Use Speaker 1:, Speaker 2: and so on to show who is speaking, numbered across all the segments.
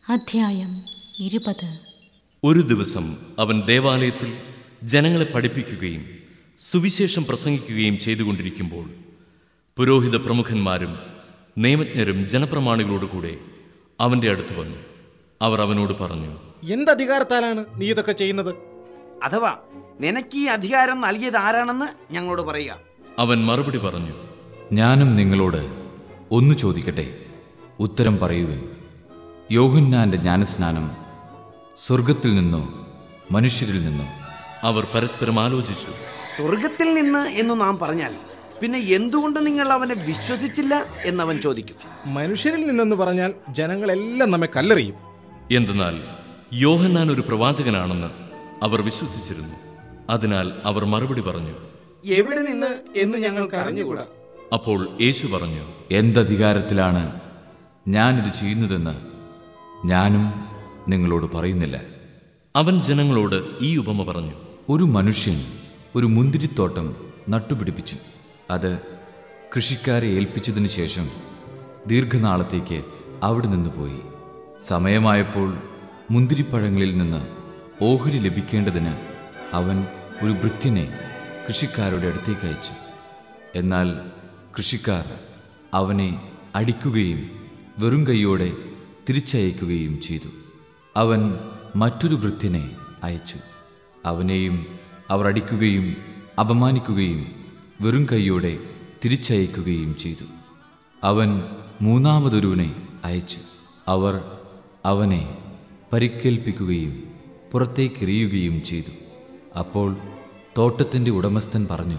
Speaker 1: അധ്യായം ഇരുപത്
Speaker 2: ഒരു ദിവസം അവൻ ദേവാലയത്തിൽ ജനങ്ങളെ പഠിപ്പിക്കുകയും സുവിശേഷം പ്രസംഗിക്കുകയും ചെയ്തുകൊണ്ടിരിക്കുമ്പോൾ പുരോഹിത പ്രമുഖന്മാരും നിയമജ്ഞരും ജനപ്രമാണികളോടുകൂടെ അവൻ്റെ അടുത്ത് വന്നു അവർ അവനോട് പറഞ്ഞു
Speaker 3: എന്തധികാരത്താലാണ് നീ ഇതൊക്കെ ചെയ്യുന്നത്
Speaker 4: അഥവാ നിനക്ക് ഈ അധികാരം നൽകിയത് ആരാണെന്ന് ഞങ്ങളോട് പറയുക
Speaker 2: അവൻ മറുപടി പറഞ്ഞു
Speaker 5: ഞാനും നിങ്ങളോട് ഒന്ന് ചോദിക്കട്ടെ ഉത്തരം പറയുവിൻ യോഹന്നാന്റെ ജ്ഞാനസ്നാനം സ്വർഗത്തിൽ നിന്നോ മനുഷ്യരിൽ നിന്നോ
Speaker 2: അവർ പരസ്പരം ആലോചിച്ചു
Speaker 4: സ്വർഗത്തിൽ നിന്ന് എന്ന് നാം പറഞ്ഞാൽ പിന്നെ എന്തുകൊണ്ട് നിങ്ങൾ അവനെ വിശ്വസിച്ചില്ല എന്നവൻ ചോദിക്കും
Speaker 3: മനുഷ്യരിൽ നിന്നെന്ന് പറഞ്ഞാൽ ജനങ്ങളെല്ലാം നമ്മെ കല്ലെറിയും
Speaker 2: എന്തെന്നാൽ യോഹന്നാൻ ഒരു പ്രവാചകനാണെന്ന് അവർ വിശ്വസിച്ചിരുന്നു അതിനാൽ അവർ മറുപടി പറഞ്ഞു
Speaker 4: എവിടെ നിന്ന് എന്ന് ഞങ്ങൾക്ക് അറിഞ്ഞുകൂടാ
Speaker 2: അപ്പോൾ യേശു പറഞ്ഞു
Speaker 5: എന്തധികാരത്തിലാണ് ഞാനിത് ചെയ്യുന്നതെന്ന് ഞാനും നിങ്ങളോട് പറയുന്നില്ല
Speaker 2: അവൻ ജനങ്ങളോട് ഈ ഉപമ പറഞ്ഞു
Speaker 5: ഒരു മനുഷ്യൻ ഒരു മുന്തിരിത്തോട്ടം നട്ടുപിടിപ്പിച്ചു അത് കൃഷിക്കാരെ ഏൽപ്പിച്ചതിന് ശേഷം ദീർഘനാളത്തേക്ക് അവിടെ നിന്ന് പോയി സമയമായപ്പോൾ മുന്തിരിപ്പഴങ്ങളിൽ നിന്ന് ഓഹരി ലഭിക്കേണ്ടതിന് അവൻ ഒരു ഭൃത്യനെ കൃഷിക്കാരുടെ അടുത്തേക്ക് അയച്ചു എന്നാൽ കൃഷിക്കാർ അവനെ അടിക്കുകയും വെറും കൈയോടെ തിരിച്ചയക്കുകയും ചെയ്തു അവൻ മറ്റൊരു ഭൃത്യനെ അയച്ചു അവനെയും അവർ അടിക്കുകയും അപമാനിക്കുകയും വെറും കൈയോടെ തിരിച്ചയക്കുകയും ചെയ്തു അവൻ മൂന്നാമതൊരുവനെ അയച്ചു അവർ അവനെ പരിക്കേൽപ്പിക്കുകയും പുറത്തേക്കെറിയുകയും ചെയ്തു അപ്പോൾ തോട്ടത്തിൻ്റെ ഉടമസ്ഥൻ പറഞ്ഞു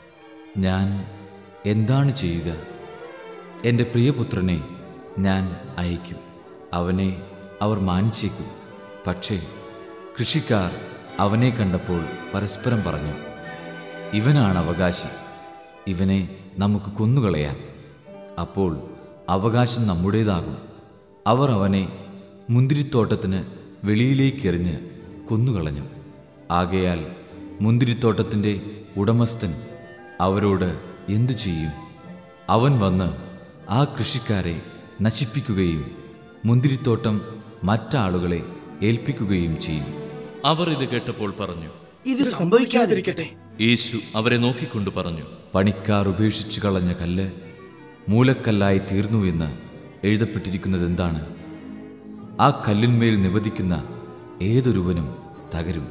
Speaker 5: ഞാൻ എന്താണ് ചെയ്യുക എൻ്റെ പ്രിയപുത്രനെ ഞാൻ അയക്കും അവനെ അവർ മാനിച്ചേക്കും പക്ഷേ കൃഷിക്കാർ അവനെ കണ്ടപ്പോൾ പരസ്പരം പറഞ്ഞു ഇവനാണ് അവകാശി ഇവനെ നമുക്ക് കൊന്നുകളയാം അപ്പോൾ അവകാശം നമ്മുടേതാകും അവർ അവനെ മുന്തിരിത്തോട്ടത്തിന് വെളിയിലേക്കെറിഞ്ഞ് കൊന്നുകളഞ്ഞു ആകയാൽ മുന്തിരിത്തോട്ടത്തിൻ്റെ ഉടമസ്ഥൻ അവരോട് എന്തു ചെയ്യും അവൻ വന്ന് ആ കൃഷിക്കാരെ നശിപ്പിക്കുകയും മുന്തിരിത്തോട്ടം മറ്റാളുകളെ ഏൽപ്പിക്കുകയും ചെയ്യും
Speaker 2: അവർ ഇത് കേട്ടപ്പോൾ പറഞ്ഞു
Speaker 4: ഇത് സംഭവിക്കാതിരിക്കട്ടെ
Speaker 2: യേശു അവരെ നോക്കിക്കൊണ്ട് പറഞ്ഞു
Speaker 5: പണിക്കാർ ഉപേക്ഷിച്ചു കളഞ്ഞ കല്ല് മൂലക്കല്ലായി തീർന്നു എന്ന് എഴുതപ്പെട്ടിരിക്കുന്നത് എന്താണ് ആ കല്ലിന്മേൽ നിവദിക്കുന്ന ഏതൊരുവനും തകരും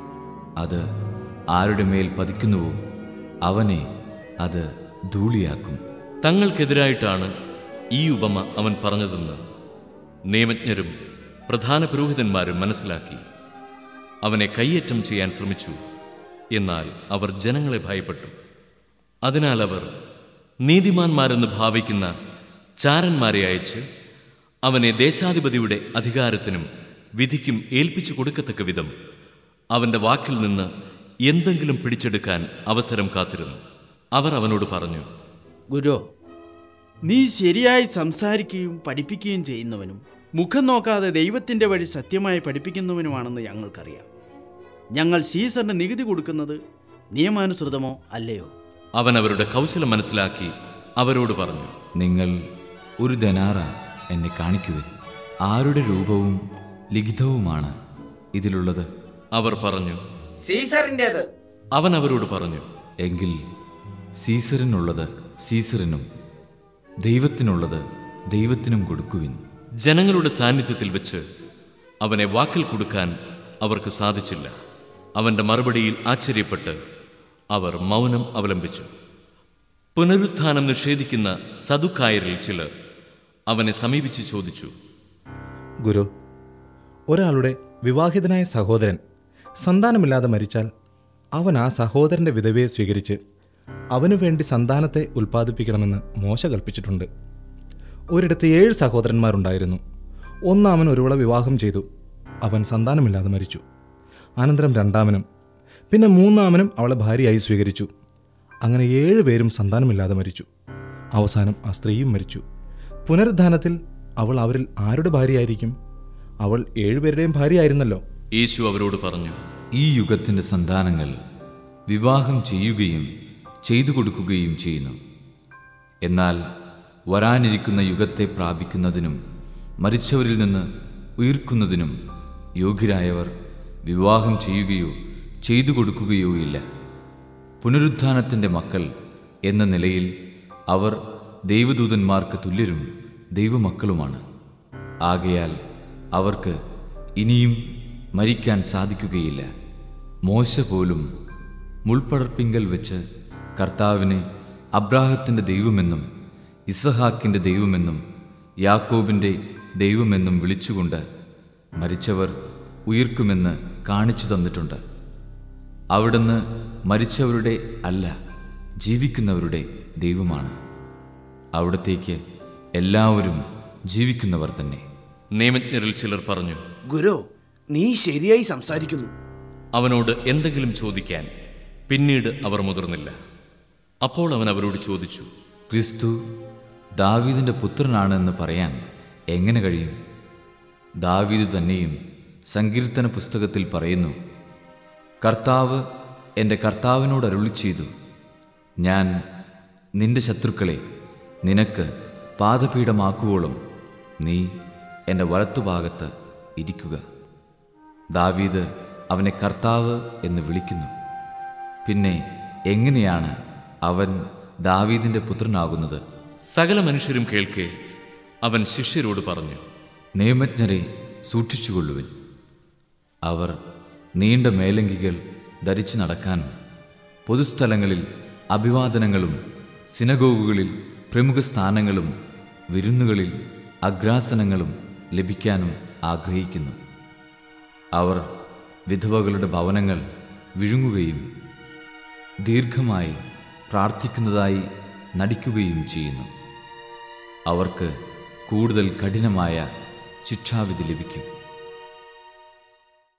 Speaker 5: അത് ആരുടെ മേൽ പതിക്കുന്നുവോ അവനെ അത് ധൂളിയാക്കും
Speaker 2: തങ്ങൾക്കെതിരായിട്ടാണ് ഈ ഉപമ അവൻ പറഞ്ഞതെന്ന് നിയമജ്ഞരും പ്രധാന പുരോഹിതന്മാരും മനസ്സിലാക്കി അവനെ കയ്യേറ്റം ചെയ്യാൻ ശ്രമിച്ചു എന്നാൽ അവർ ജനങ്ങളെ ഭയപ്പെട്ടു അതിനാൽ അവർ നീതിമാന്മാരെന്ന് ഭാവിക്കുന്ന ചാരന്മാരെ അയച്ച് അവനെ ദേശാധിപതിയുടെ അധികാരത്തിനും വിധിക്കും ഏൽപ്പിച്ചു കൊടുക്കത്തക്ക വിധം അവന്റെ വാക്കിൽ നിന്ന് എന്തെങ്കിലും പിടിച്ചെടുക്കാൻ അവസരം കാത്തിരുന്നു അവർ അവനോട് പറഞ്ഞു
Speaker 6: ഗുരു നീ ശരിയായി സംസാരിക്കുകയും പഠിപ്പിക്കുകയും ചെയ്യുന്നവനും മുഖം നോക്കാതെ ദൈവത്തിൻ്റെ വഴി സത്യമായി പഠിപ്പിക്കുന്നവനുമാണെന്ന് ഞങ്ങൾക്കറിയാം ഞങ്ങൾ സീസറിന് നികുതി കൊടുക്കുന്നത് നിയമാനുസൃതമോ അല്ലയോ
Speaker 2: അവൻ അവരുടെ കൗശലം മനസ്സിലാക്കി അവരോട് പറഞ്ഞു
Speaker 5: നിങ്ങൾ ഒരു ധനാറ എന്നെ കാണിക്കുവിൻ ആരുടെ രൂപവും ലിഖിതവുമാണ് ഇതിലുള്ളത്
Speaker 2: അവർ പറഞ്ഞു
Speaker 4: സീസറിൻ്റെത്
Speaker 2: അവൻ അവരോട് പറഞ്ഞു
Speaker 5: എങ്കിൽ സീസറിനുള്ളത് സീസറിനും ദൈവത്തിനുള്ളത് ദൈവത്തിനും കൊടുക്കുവിൻ
Speaker 2: ജനങ്ങളുടെ സാന്നിധ്യത്തിൽ വെച്ച് അവനെ വാക്കിൽ കൊടുക്കാൻ അവർക്ക് സാധിച്ചില്ല അവന്റെ മറുപടിയിൽ ആശ്ചര്യപ്പെട്ട് അവർ മൗനം അവലംബിച്ചു പുനരുത്ഥാനം നിഷേധിക്കുന്ന സതുക്കായരിൽ ചിലർ അവനെ സമീപിച്ച് ചോദിച്ചു
Speaker 3: ഗുരു ഒരാളുടെ വിവാഹിതനായ സഹോദരൻ സന്താനമില്ലാതെ മരിച്ചാൽ അവൻ ആ സഹോദരന്റെ വിധവയെ സ്വീകരിച്ച് അവനു വേണ്ടി സന്താനത്തെ ഉൽപ്പാദിപ്പിക്കണമെന്ന് മോശ കൽപ്പിച്ചിട്ടുണ്ട് ഒരിടത്ത് ഏഴ് സഹോദരന്മാരുണ്ടായിരുന്നു ഒന്നാമൻ ഒരുവളെ വിവാഹം ചെയ്തു അവൻ സന്താനമില്ലാതെ മരിച്ചു അനന്തരം രണ്ടാമനും പിന്നെ മൂന്നാമനും അവളെ ഭാര്യയായി സ്വീകരിച്ചു അങ്ങനെ ഏഴ് പേരും സന്താനമില്ലാതെ മരിച്ചു അവസാനം ആ സ്ത്രീയും മരിച്ചു പുനരുദ്ധാനത്തിൽ അവൾ അവരിൽ ആരുടെ ഭാര്യയായിരിക്കും അവൾ ഏഴുപേരുടെയും ഭാര്യയായിരുന്നല്ലോ
Speaker 2: യേശു അവരോട് പറഞ്ഞു
Speaker 5: ഈ യുഗത്തിൻ്റെ സന്താനങ്ങൾ വിവാഹം ചെയ്യുകയും ചെയ്തു കൊടുക്കുകയും ചെയ്യുന്നു എന്നാൽ വരാനിരിക്കുന്ന യുഗത്തെ പ്രാപിക്കുന്നതിനും മരിച്ചവരിൽ നിന്ന് ഉയർക്കുന്നതിനും യോഗ്യരായവർ വിവാഹം ചെയ്യുകയോ ചെയ്തു കൊടുക്കുകയോ ഇല്ല പുനരുത്ഥാനത്തിൻ്റെ മക്കൾ എന്ന നിലയിൽ അവർ ദൈവദൂതന്മാർക്ക് തുല്യരും ദൈവമക്കളുമാണ് ആകയാൽ അവർക്ക് ഇനിയും മരിക്കാൻ സാധിക്കുകയില്ല മോശ പോലും മുൾപ്പടർപ്പിങ്കൽ വെച്ച് കർത്താവിനെ അബ്രാഹത്തിൻ്റെ ദൈവമെന്നും ഇസഹാക്കിൻ്റെ ദൈവമെന്നും യാക്കോബിൻ്റെ ദൈവമെന്നും വിളിച്ചുകൊണ്ട് മരിച്ചവർ ഉയർക്കുമെന്ന് കാണിച്ചു തന്നിട്ടുണ്ട് അവിടുന്ന് മരിച്ചവരുടെ അല്ല ജീവിക്കുന്നവരുടെ ദൈവമാണ് അവിടത്തേക്ക് എല്ലാവരും ജീവിക്കുന്നവർ തന്നെ
Speaker 2: നിയമജ്ഞരിൽ ചിലർ പറഞ്ഞു
Speaker 4: ഗുരു നീ ശരിയായി സംസാരിക്കുന്നു
Speaker 2: അവനോട് എന്തെങ്കിലും ചോദിക്കാൻ പിന്നീട് അവർ മുതിർന്നില്ല അപ്പോൾ അവൻ അവരോട് ചോദിച്ചു
Speaker 5: ക്രിസ്തു ദാവീദിൻ്റെ പുത്രനാണെന്ന് പറയാൻ എങ്ങനെ കഴിയും ദാവീദ് തന്നെയും സങ്കീർത്തന പുസ്തകത്തിൽ പറയുന്നു കർത്താവ് എൻ്റെ കർത്താവിനോട് അരുളി ചെയ്തു ഞാൻ നിന്റെ ശത്രുക്കളെ നിനക്ക് പാദപീഠമാക്കുവോളം നീ എൻ്റെ വലത്തുഭാഗത്ത് ഇരിക്കുക ദാവീദ് അവനെ കർത്താവ് എന്ന് വിളിക്കുന്നു പിന്നെ എങ്ങനെയാണ് അവൻ ദാവീദിൻ്റെ പുത്രനാകുന്നത്
Speaker 2: സകല മനുഷ്യരും കേൾക്കെ അവൻ ശിഷ്യരോട് പറഞ്ഞു
Speaker 5: നിയമജ്ഞരെ സൂക്ഷിച്ചുകൊള്ളുവിൻ അവർ നീണ്ട മേലങ്കികൾ ധരിച്ചു നടക്കാനും പൊതുസ്ഥലങ്ങളിൽ അഭിവാദനങ്ങളും സിനഗോഗുകളിൽ പ്രമുഖ സ്ഥാനങ്ങളും വിരുന്നുകളിൽ അഗ്രാസനങ്ങളും ലഭിക്കാനും ആഗ്രഹിക്കുന്നു അവർ വിധവകളുടെ ഭവനങ്ങൾ വിഴുങ്ങുകയും ദീർഘമായി പ്രാർത്ഥിക്കുന്നതായി നടിക്കുകയും ചെയ്യുന്നു അവർക്ക് കൂടുതൽ കഠിനമായ ശിക്ഷാവിധി ലഭിക്കും